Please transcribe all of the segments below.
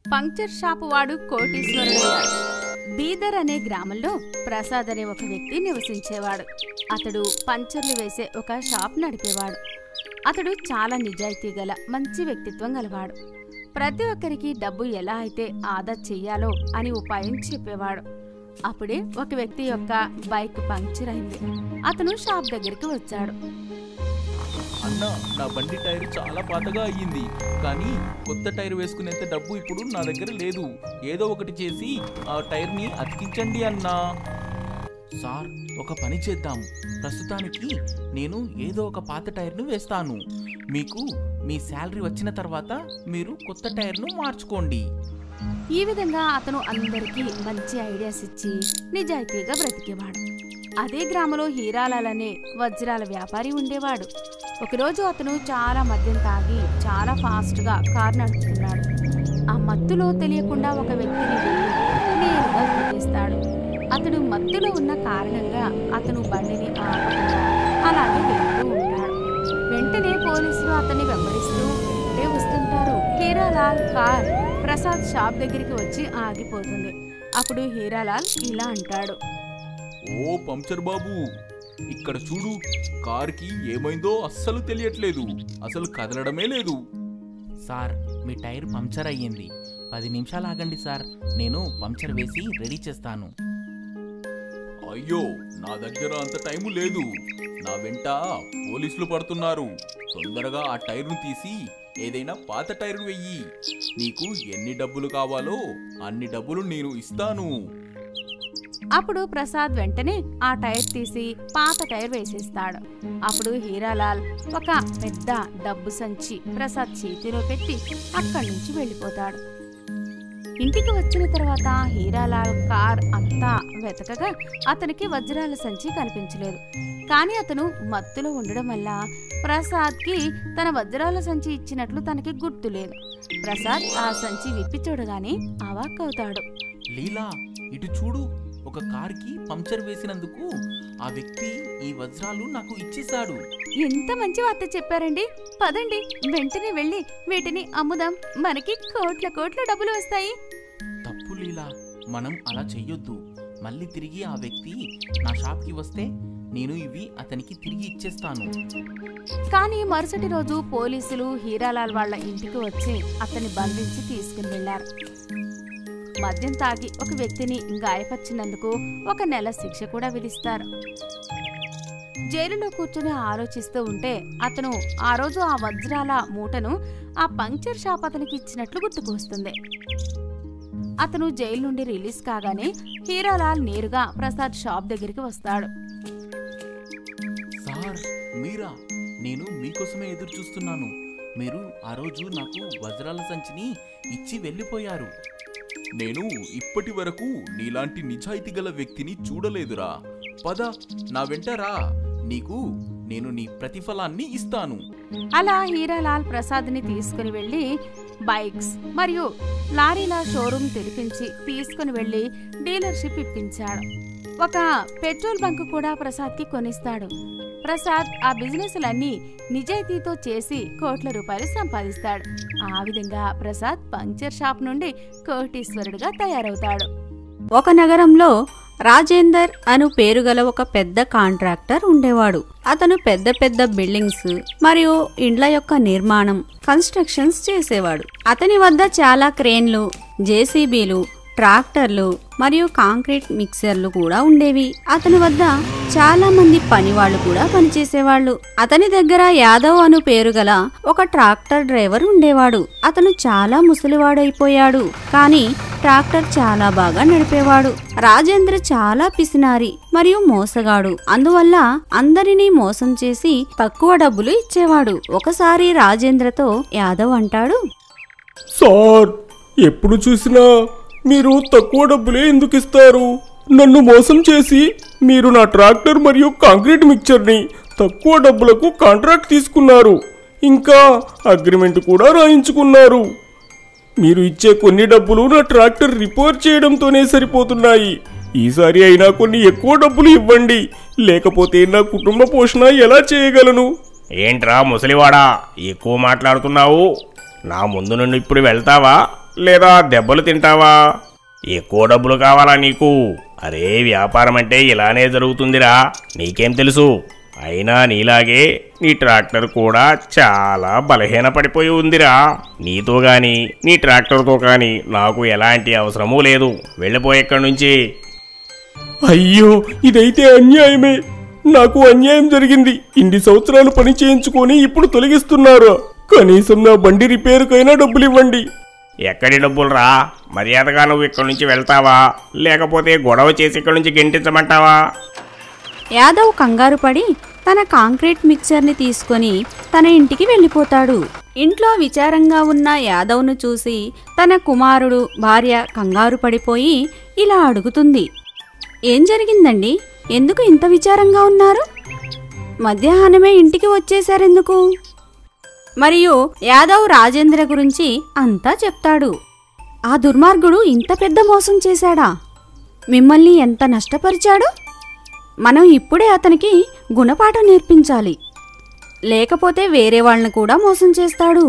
puncture shop వాడు కోటీశ్వరుడయ్యాడు బీదర్ అనే గ్రామంలో ప్రసాద్ అనే ఒక వ్యక్తి నివసించేవాడు అతడు పంచర్లు వేసే ఒక షాప్ నడిపేవాడు అతడు చాలా నిజాయితీ గల మంచి వ్యక్తిత్వం గలవాడు ప్రతి ఒక్కరికి డబ్బు ఎలా అయితే ఆదా చెయ్యాలో అని ఉపాయం చెప్పేవాడు అప్పుడే ఒక వ్యక్తి యొక్క బైక్ పంక్చర్ అయింది అతను షాప్ దగ్గరికి వచ్చాడు అన్న నా బండి టైర్ చాలా పాతగా అయ్యింది కానీ కొత్త టైర్ వేసుకునేంత డబ్బు ఇప్పుడు నా దగ్గర లేదు ఏదో ఒకటి చేసి ఆ టైర్ని అతికించండి అన్నా సార్ ఒక పని చేద్దాం ప్రస్తుతానికి నేను ఏదో ఒక పాత టైర్ను వేస్తాను మీకు మీ శాలరీ వచ్చిన తర్వాత మీరు కొత్త టైర్ను మార్చుకోండి ఈ విధంగా అతను అందరికీ మంచి ఐడియాస్ ఇచ్చి నిజాయితీగా బ్రతికేవాడు అదే గ్రామంలో హీరాలాలనే వజ్రాల వ్యాపారి ఉండేవాడు ఒకరోజు అతను చాలా మద్యం తాగి చాలా ఫాస్ట్గా కారు నడుపుతున్నాడు ఆ మత్తులో తెలియకుండా ఒక వ్యక్తిని వెళ్ళి నేరుగా గుద్దేస్తాడు అతడు మత్తులో ఉన్న కారణంగా అతను బండిని ఆపకుండా అలాగే వెళ్తూ ఉంటాడు వెంటనే పోలీసులు అతన్ని వెంబడిస్తూ వెంటే వస్తుంటారు హీరాలాల్ కార్ ప్రసాద్ షాప్ దగ్గరికి వచ్చి ఆగిపోతుంది అప్పుడు హీరాలాల్ ఇలా అంటాడు ఓ పంక్చర్ బాబు ఇక్కడ చూడు కార్కి ఏమైందో అస్సలు తెలియట్లేదు అసలు కదలడమే లేదు సార్ మీ టైర్ పంక్చర్ అయ్యింది పది నిమిషాలు ఆగండి సార్ నేను పంక్చర్ వేసి రెడీ చేస్తాను అయ్యో నా దగ్గర అంత టైము లేదు నా వెంట పోలీసులు పడుతున్నారు తొందరగా ఆ టైర్ను తీసి ఏదైనా పాత టైర్ వెయ్యి నీకు ఎన్ని డబ్బులు కావాలో అన్ని డబ్బులు నేను ఇస్తాను అప్పుడు ప్రసాద్ వెంటనే ఆ టైర్ తీసి పాత టైర్ వేసేస్తాడు అప్పుడు హీరాలాల్ ఒక పెద్ద డబ్బు సంచి ప్రసాద్ చేతిలో పెట్టి అక్కడి నుంచి వెళ్ళిపోతాడు ఇంటికి వచ్చిన తర్వాత హీరాలాల్ కార్ అంతా వెతకగా అతనికి వజ్రాల సంచి కనిపించలేదు కానీ అతను మత్తులో ఉండడం వల్ల ప్రసాద్కి తన వజ్రాల సంచి ఇచ్చినట్లు తనకి గుర్తులేదు ప్రసాద్ ఆ సంచి విప్పి చూడగానే అవాక్కవుతాడు లీలా ఇటు చూడు ఒక కార్కి పంక్చర్ వేసినందుకు ఆ వ్యక్తి ఈ వజ్రాలు నాకు ఇచ్చేశాడు ఎంత మంచి వార్త చెప్పారండి పదండి వెంటనే వెళ్ళి వీటిని అమ్ముదాం మనకి కోట్ల కోట్ల డబ్బులు వస్తాయి తప్పు లీలా మనం అలా చెయ్యొద్దు మళ్ళీ తిరిగి ఆ వ్యక్తి నా షాప్కి వస్తే నేను ఇవి అతనికి తిరిగి ఇచ్చేస్తాను కానీ మరుసటి రోజు పోలీసులు హీరాలాల్ వాళ్ళ ఇంటికి వచ్చి అతన్ని బంధించి తీసుకుని వెళ్లారు మద్యం తాగి ఒక వ్యక్తిని గాయపరిచినందుకు ఒక నెల శిక్ష కూడా విధిస్తారు జైలులో కూర్చుని ఆలోచిస్తూ ఉంటే అతను ఆ రోజు ఆ వజ్రాల మూటను ఆ పంక్చర్ షాప్ అతనికి ఇచ్చినట్లు గుర్తుకు వస్తుంది అతను జైలు నుండి రిలీజ్ కాగానే హీరాలాల్ నేరుగా ప్రసాద్ షాప్ దగ్గరికి వస్తాడు సార్ మీరా నేను మీకోసమే ఎదురు చూస్తున్నాను మీరు ఆ రోజు నాకు వజ్రాల సంచిని ఇచ్చి వెళ్ళిపోయారు నేను ఇప్పటి వరకు నీలాంటి నిజాయితీ గల వ్యక్తిని చూడలేదురా పద నా వెంట రా నీకు నేను నీ ప్రతిఫలాన్ని ఇస్తాను అలా హీరాలాల్ ప్రసాద్ని తీసుకుని వెళ్ళి బైక్స్ మరియు లారీల షోరూమ్ తెరిపించి తీసుకుని వెళ్ళి డీలర్షిప్ ఇప్పించాడు ఒక పెట్రోల్ బంక్ కూడా ప్రసాద్కి కొనిస్తాడు ప్రసాద్ ఆ బిజినెస్లన్నీ నిజాయితీతో చేసి కోట్ల రూపాయలు సంపాదిస్తాడు ఆ విధంగా ప్రసాద్ పంక్చర్ షాప్ నుండి కోటీశ్వరుడిగా తయారవుతాడు ఒక నగరంలో రాజేందర్ అను పేరుగల ఒక పెద్ద కాంట్రాక్టర్ ఉండేవాడు అతను పెద్ద పెద్ద బిల్డింగ్స్ మరియు ఇండ్ల యొక్క నిర్మాణం కన్స్ట్రక్షన్స్ చేసేవాడు అతని వద్ద చాలా క్రేన్లు జేసీబీలు ట్రాక్టర్లు మరియు కాంక్రీట్ మిక్సర్లు కూడా ఉండేవి అతని వద్ద చాలా మంది పనివాళ్లు కూడా పనిచేసేవాళ్ళు అతని దగ్గర యాదవ్ అను పేరు గల ఒక ట్రాక్టర్ డ్రైవర్ ఉండేవాడు అతను చాలా ముసలివాడైపోయాడు కానీ ట్రాక్టర్ చాలా బాగా నడిపేవాడు రాజేంద్ర చాలా పిసినారి మరియు మోసగాడు అందువల్ల అందరినీ మోసం చేసి తక్కువ డబ్బులు ఇచ్చేవాడు ఒకసారి రాజేంద్రతో యాదవ్ అంటాడు సార్ ఎప్పుడు చూసినా మీరు తక్కువ డబ్బులే ఎందుకు ఇస్తారు నన్ను మోసం చేసి మీరు నా ట్రాక్టర్ మరియు కాంక్రీట్ మిక్చర్ని తక్కువ డబ్బులకు కాంట్రాక్ట్ తీసుకున్నారు ఇంకా అగ్రిమెంట్ కూడా రాయించుకున్నారు మీరు ఇచ్చే కొన్ని డబ్బులు నా ట్రాక్టర్ రిపేర్ చేయడంతోనే సరిపోతున్నాయి ఈసారి అయినా కొన్ని ఎక్కువ డబ్బులు ఇవ్వండి లేకపోతే నా కుటుంబ పోషణ ఎలా చేయగలను ఏంట్రా ముసలివాడా ఎక్కువ మాట్లాడుతున్నావు నా ముందు నుండి ఇప్పుడు వెళ్తావా లేదా దెబ్బలు తింటావా ఎక్కువ డబ్బులు కావాలా నీకు అరే వ్యాపారం అంటే ఇలానే జరుగుతుందిరా నీకేం తెలుసు అయినా నీలాగే నీ ట్రాక్టర్ కూడా చాలా బలహీన పడిపోయి ఉందిరా నీతో గాని నీ ట్రాక్టర్తో కానీ నాకు ఎలాంటి అవసరమూ లేదు వెళ్ళిపోయి ఇక్కడి నుంచి అయ్యో ఇదైతే అన్యాయమే నాకు అన్యాయం జరిగింది ఇన్ని సంవత్సరాలు పని చేయించుకొని ఇప్పుడు తొలగిస్తున్నారు కనీసం నా బండి రిపేరుకైనా డబ్బులు ఇవ్వండి ఎక్కడి డబ్బులు రా మర్యాదగా నువ్వు ఇక్కడి నుంచి వెళ్తావా లేకపోతే గొడవ చేసి ఇక్కడి నుంచి గెంటించమంటావా యాదవ్ కంగారు పడి తన కాంక్రీట్ మిక్చర్ని తీసుకొని తన ఇంటికి వెళ్ళిపోతాడు ఇంట్లో విచారంగా ఉన్న యాదవ్ను చూసి తన కుమారుడు భార్య కంగారు పడిపోయి ఇలా అడుగుతుంది ఏం జరిగిందండి ఎందుకు ఇంత విచారంగా ఉన్నారు మధ్యాహ్నమే ఇంటికి వచ్చేశారెందుకు మరియు యాదవ్ రాజేంద్ర గురించి అంతా చెప్తాడు ఆ దుర్మార్గుడు ఇంత పెద్ద మోసం చేశాడా మిమ్మల్ని ఎంత నష్టపరిచాడు మనం ఇప్పుడే అతనికి గుణపాఠం నేర్పించాలి లేకపోతే వేరే వాళ్ళని కూడా మోసం చేస్తాడు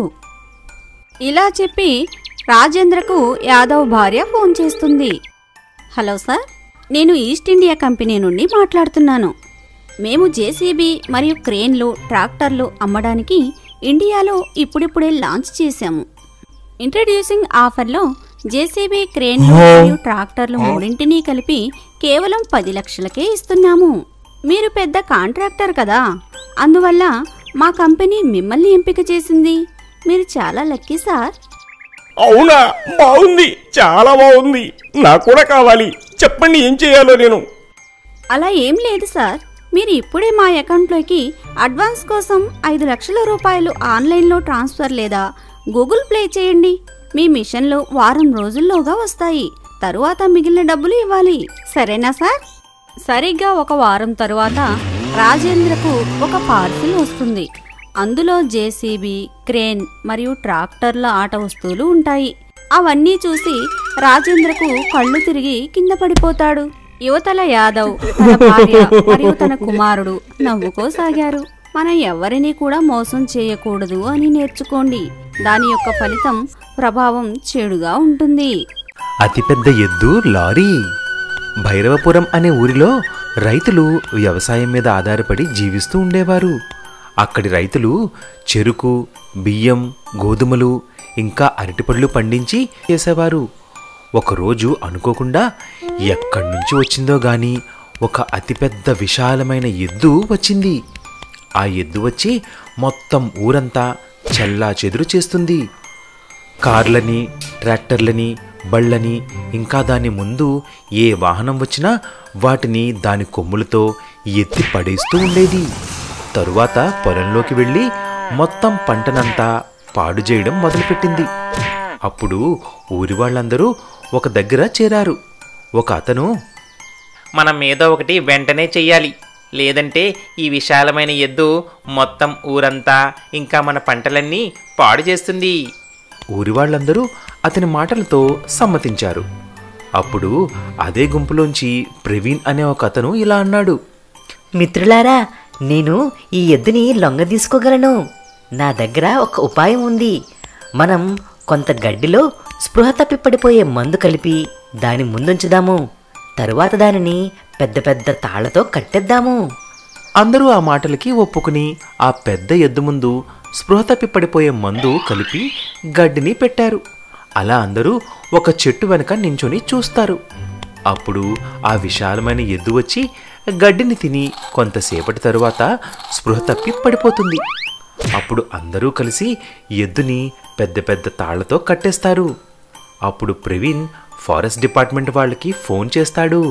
ఇలా చెప్పి రాజేంద్రకు యాదవ్ భార్య ఫోన్ చేస్తుంది హలో సార్ నేను ఈస్ట్ ఇండియా కంపెనీ నుండి మాట్లాడుతున్నాను మేము జేసీబీ మరియు క్రేన్లు ట్రాక్టర్లు అమ్మడానికి ఇండియాలో ఇప్పుడిప్పుడే లాంచ్ చేశాము ఇంట్రడ్యూసింగ్ ఆఫర్లో జేసీబీ క్రేన్లు మరియు ట్రాక్టర్లు మూడింటినీ కలిపి కేవలం పది లక్షలకే ఇస్తున్నాము మీరు పెద్ద కాంట్రాక్టర్ కదా అందువల్ల మా కంపెనీ మిమ్మల్ని ఎంపిక చేసింది మీరు చాలా లక్కీ సార్ అవునా బాగుంది చాలా బాగుంది నాకు కూడా కావాలి చెప్పండి ఏం చేయాలో నేను అలా ఏం లేదు సార్ మీరు ఇప్పుడే మా అకౌంట్లోకి అడ్వాన్స్ కోసం ఐదు లక్షల రూపాయలు ఆన్లైన్లో ట్రాన్స్ఫర్ లేదా గూగుల్ ప్లే చేయండి మీ మిషన్లు వారం రోజుల్లోగా వస్తాయి తరువాత మిగిలిన డబ్బులు ఇవ్వాలి సరేనా సార్ సరిగ్గా ఒక వారం తరువాత రాజేంద్రకు ఒక పార్సిల్ వస్తుంది అందులో జేసీబీ క్రేన్ మరియు ట్రాక్టర్ల ఆట వస్తువులు ఉంటాయి అవన్నీ చూసి రాజేంద్రకు కళ్ళు తిరిగి కింద పడిపోతాడు యువతల యాదవ్ తన భార్య మరియు తన కుమారుడు నవ్వుకోసాగారు మనం ఎవరిని కూడా మోసం చేయకూడదు అని నేర్చుకోండి దాని యొక్క ఫలితం ప్రభావం చెడుగా ఉంటుంది అతిపెద్ద ఎద్దు లారీ భైరవపురం అనే ఊరిలో రైతులు వ్యవసాయం మీద ఆధారపడి జీవిస్తూ ఉండేవారు అక్కడి రైతులు చెరుకు బియ్యం గోధుమలు ఇంకా అరటిపళ్ళు పండించి చేసేవారు ఒకరోజు అనుకోకుండా ఎక్కడి నుంచి వచ్చిందో గాని ఒక అతిపెద్ద విశాలమైన ఎద్దు వచ్చింది ఆ ఎద్దు వచ్చి మొత్తం ఊరంతా చెల్లా చెదురు చేస్తుంది కార్లని ట్రాక్టర్లని బళ్ళని ఇంకా దాని ముందు ఏ వాహనం వచ్చినా వాటిని దాని కొమ్ములతో ఎత్తి పడేస్తూ ఉండేది తరువాత పొలంలోకి వెళ్ళి మొత్తం పంటనంతా పాడు చేయడం మొదలుపెట్టింది అప్పుడు ఊరి వాళ్ళందరూ ఒక దగ్గర చేరారు ఒక అతను మనం ఏదో ఒకటి వెంటనే చెయ్యాలి లేదంటే ఈ విశాలమైన ఎద్దు మొత్తం ఊరంతా ఇంకా మన పంటలన్నీ పాడు చేస్తుంది ఊరి వాళ్ళందరూ అతని మాటలతో సమ్మతించారు అప్పుడు అదే గుంపులోంచి ప్రవీణ్ అనే ఒక అతను ఇలా అన్నాడు మిత్రులారా నేను ఈ ఎద్దుని లొంగ తీసుకోగలను నా దగ్గర ఒక ఉపాయం ఉంది మనం కొంత గడ్డిలో స్పృహ తప్పి పడిపోయే మందు కలిపి దాని ముందుంచుదాము తరువాత దానిని పెద్ద పెద్ద తాళ్లతో కట్టేద్దాము అందరూ ఆ మాటలకి ఒప్పుకుని ఆ పెద్ద ఎద్దు ముందు స్పృహ తప్పి పడిపోయే మందు కలిపి గడ్డిని పెట్టారు అలా అందరూ ఒక చెట్టు వెనక నించొని చూస్తారు అప్పుడు ఆ విశాలమైన ఎద్దు వచ్చి గడ్డిని తిని కొంతసేపటి తరువాత స్పృహ తప్పి పడిపోతుంది అప్పుడు అందరూ కలిసి ఎద్దుని పెద్ద పెద్ద తాళ్లతో కట్టేస్తారు అప్పుడు ప్రవీణ్ ఫారెస్ట్ డిపార్ట్మెంట్ వాళ్ళకి ఫోన్ చేస్తాడు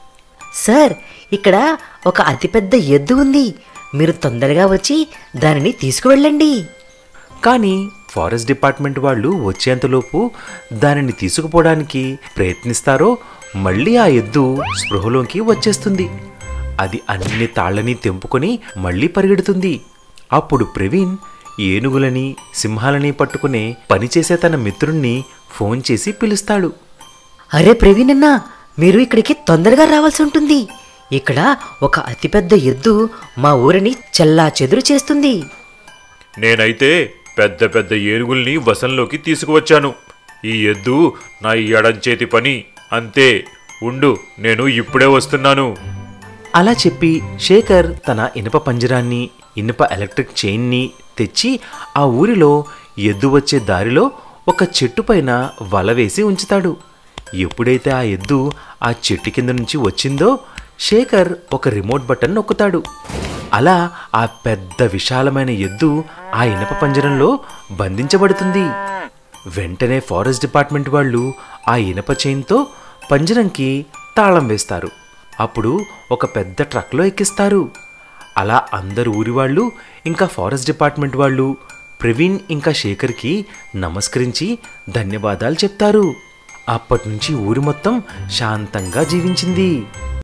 సార్ ఇక్కడ ఒక అతిపెద్ద ఎద్దు ఉంది మీరు తొందరగా వచ్చి దానిని తీసుకువెళ్ళండి కానీ ఫారెస్ట్ డిపార్ట్మెంట్ వాళ్ళు వచ్చేంతలోపు దానిని తీసుకుపోవడానికి ప్రయత్నిస్తారో మళ్ళీ ఆ ఎద్దు స్పృహలోకి వచ్చేస్తుంది అది అన్ని తాళ్ళని తెంపుకొని మళ్ళీ పరిగెడుతుంది అప్పుడు ప్రవీణ్ ఏనుగులని సింహాలని పట్టుకునే పనిచేసే తన మిత్రుణ్ణి ఫోన్ చేసి పిలుస్తాడు అరే ప్రవీణ్ అన్న మీరు ఇక్కడికి తొందరగా రావాల్సి ఉంటుంది ఇక్కడ ఒక అతిపెద్ద ఎద్దు మా ఊరిని చెల్లా చెదురు చేస్తుంది నేనైతే పెద్ద పెద్ద ఏనుగుల్ని వశంలోకి తీసుకువచ్చాను ఈ ఎద్దు నా ఎడం చేతి పని అంతే ఉండు నేను ఇప్పుడే వస్తున్నాను అలా చెప్పి శేఖర్ తన ఇనుప పంజరాన్ని ఇనుప ఎలక్ట్రిక్ చైన్ని తెచ్చి ఆ ఊరిలో ఎద్దు వచ్చే దారిలో ఒక చెట్టు పైన వల వేసి ఉంచుతాడు ఎప్పుడైతే ఆ ఎద్దు ఆ చెట్టు కింద నుంచి వచ్చిందో శేఖర్ ఒక రిమోట్ బటన్ నొక్కుతాడు అలా ఆ పెద్ద విశాలమైన ఎద్దు ఆ ఇనప పంజరంలో బంధించబడుతుంది వెంటనే ఫారెస్ట్ డిపార్ట్మెంట్ వాళ్ళు ఆ ఇనప చైన్తో పంజరంకి తాళం వేస్తారు అప్పుడు ఒక పెద్ద ట్రక్లో ఎక్కిస్తారు అలా అందరు ఊరి వాళ్ళు ఇంకా ఫారెస్ట్ డిపార్ట్మెంట్ వాళ్ళు ప్రవీణ్ ఇంకా శేఖర్కి నమస్కరించి ధన్యవాదాలు చెప్తారు అప్పటి నుంచి ఊరి మొత్తం శాంతంగా జీవించింది